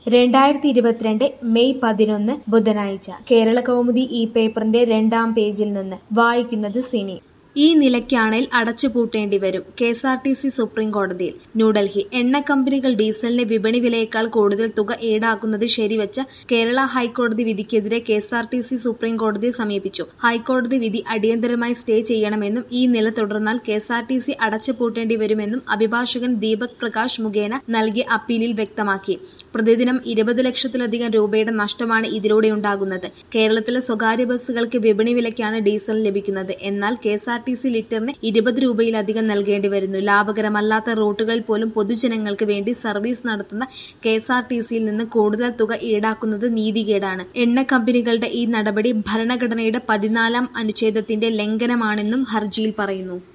രണ്ടായിരത്തി ഇരുപത്തിരണ്ട് മെയ് പതിനൊന്ന് ബുധനാഴ്ച കേരള കൗമുദി ഈ പേപ്പറിന്റെ രണ്ടാം പേജിൽ നിന്ന് വായിക്കുന്നത് സിനി ഈ നിലയ്ക്കാണേൽ അടച്ചുപൂട്ടേണ്ടി വരും K S R T C supreme കോടതിയിൽ ന്യൂഡൽഹി എണ്ണ കമ്പനികൾ ഡീസലിന് വിപണി വിലയേക്കാൾ കൂടുതൽ തുക ഈടാക്കുന്നത് ശരിവച്ച കേരള ഹൈക്കോടതി വിധിക്കെതിരെ K S R T C supreme കോടതിയെ സമീപിച്ചു ഹൈക്കോടതി വിധി അടിയന്തരമായി സ്റ്റേ ചെയ്യണമെന്നും ഈ നില തുടർന്നാൽ K S R T C അടച്ചുപൂട്ടേണ്ടി വരുമെന്നും അഭിഭാഷകൻ ദീപക് പ്രകാശ് മുഖേന നൽകിയ അപ്പീലിൽ വ്യക്തമാക്കി പ്രതിദിനം ഇരുപത് ലക്ഷത്തിലധികം രൂപയുടെ നഷ്ടമാണ് ഇതിലൂടെയുണ്ടാകുന്നത് കേരളത്തിലെ സ്വകാര്യ ബസ്സുകൾക്ക് വിപണി വിലയ്ക്കാണ് ഡീസൽ ലഭിക്കുന്നത് എന്നാൽ K S R T C ലിറ്ററിന് ഇരുപത് രൂപയിലധികം നൽകേണ്ടി വരുന്നു ലാഭകരമല്ലാത്ത റൂട്ടുകളിൽ പോലും പൊതുജനങ്ങൾക്ക് വേണ്ടി സർവീസ് നടത്തുന്ന കെ എസ് ആർ ടി സിയിൽ നിന്ന് കൂടുതൽ തുക ഈടാക്കുന്നത് നീതികേടാണ് എണ്ണ കമ്പനികളുടെ ഈ നടപടി ഭരണഘടനയുടെ പതിനാലാം അനുച്ഛേദത്തിന്റെ ലംഘനമാണെന്നും ഹർജിയിൽ പറയുന്നു